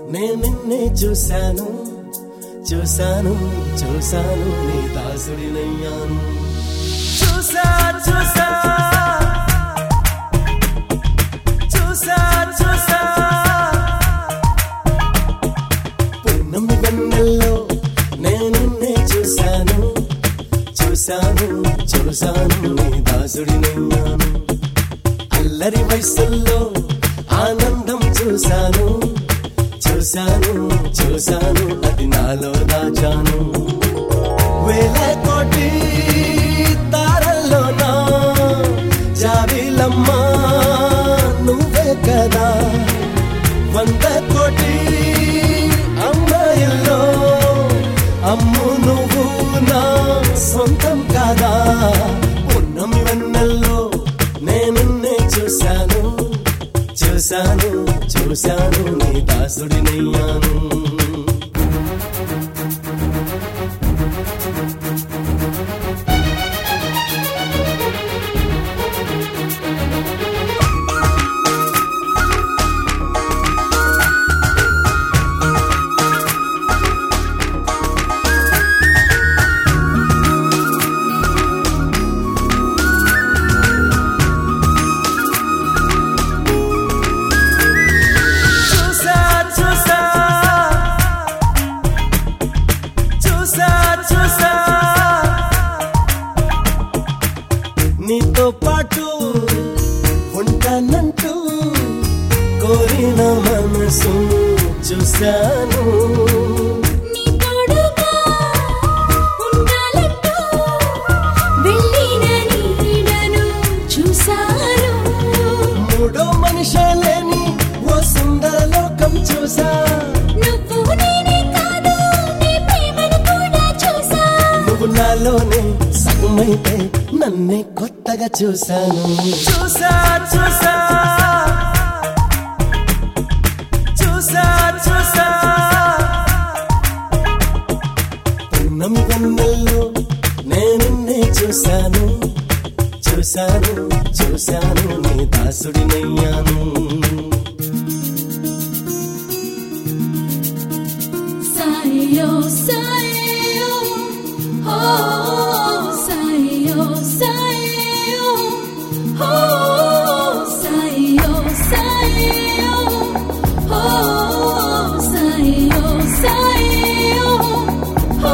నేను నిన్నే చూశాను చూశాను చూశాను నీ దాసుడినయ్యాను చూసా చూసా చూసా చూసా పున్నమి వెన్నెల్లో నేను నిన్నే చూశాను చూశాను చూశాను నీ దాసుడినయ్యాను అల్లరి వయసుల్లో ఆనందం చూశాను చూశాను చూశాను అది నాలో దాచాను వేల కోటి తారల్లోనా జావిలమ్మ నువ్వే కదా వంద కోటి అమ్మాయిల్లో అమ్ము నువ్వు నా సొంతం కాదా ఉన్నమి వెన్నెల్లో నేనున్నే చూశాను చూశాను చూశాను నీ దాసుడినయ్యాను చూసా చూసా చూసా చూసా నీతో పాటు ఉంటానంటూ కోరిన మనసు చూశాను నీ తోడుగా ఉండాలంటూ వెళ్ళిన నీడను చూశాను మూడో మనిషాలేని ఓ సుందర లోకం చూసా నువ్వు నేనే కాదు నీ ప్రేమను కూడా చూసా నువ్వు నాలోనే సగమైతే నన్నే కొత్తగా చూశాను చూసా చూసా చూసా చూసా పున్నమి వెన్నెల్లో నేనున్నే చూశాను చూశాను చూశాను నీ దాసుడినయ్యాను సాయో సాయో హో సాయో సాయో హో సాయో సాయో హో సాయో సాయో హో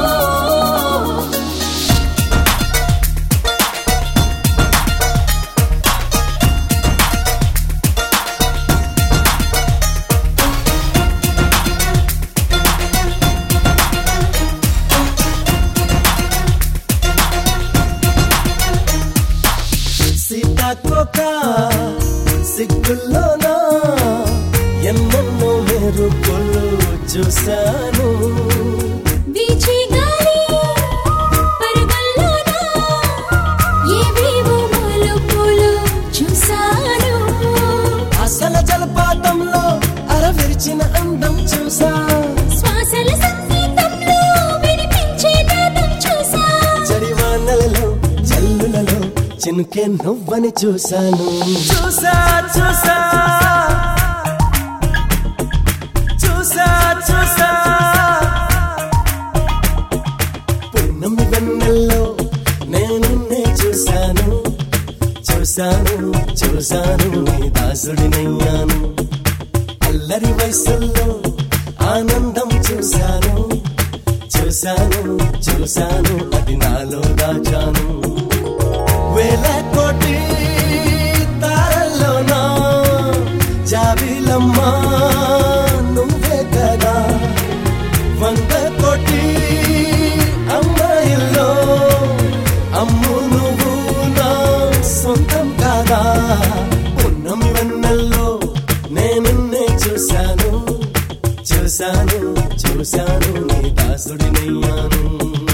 సీతాకోక సిగ్గుల్లోనా ఎన్నెన్నో మెరుపులు చూశాను వీచే గాలి పరుగుల్లోన ఏవేవో మలుపులు చూశాను అసల జలపాతంలో అరవిరిచిన అందం చూసా శ్వాసల సంగీతంలో వినిపించే నాదం చూసా చడివానలలో జల్లులలో చినుకే నువ్వని చూశాను చూసా చూసా చూసా చూసా పున్నమి వెన్నెల్లో నేనున్నే చూశాను చూశాను చూశాను నీ దాసుడినయ్యాను అల్లరి వయసుల్లో ఆనందం చూశాను చూశాను చూశాను అది నాలో దాచాను వేల కోటి తారల్లోనా జాబిలమ్మ నువ్వే కదా వంద కోటి అమ్మాయిల్లో అమ్ము నువ్వు నా సొంతం కాదా ఉన్నమి వెన్నెల్లో నేనున్నే చూశాను చూశాను చూశాను నీ దాసుడినయ్యాను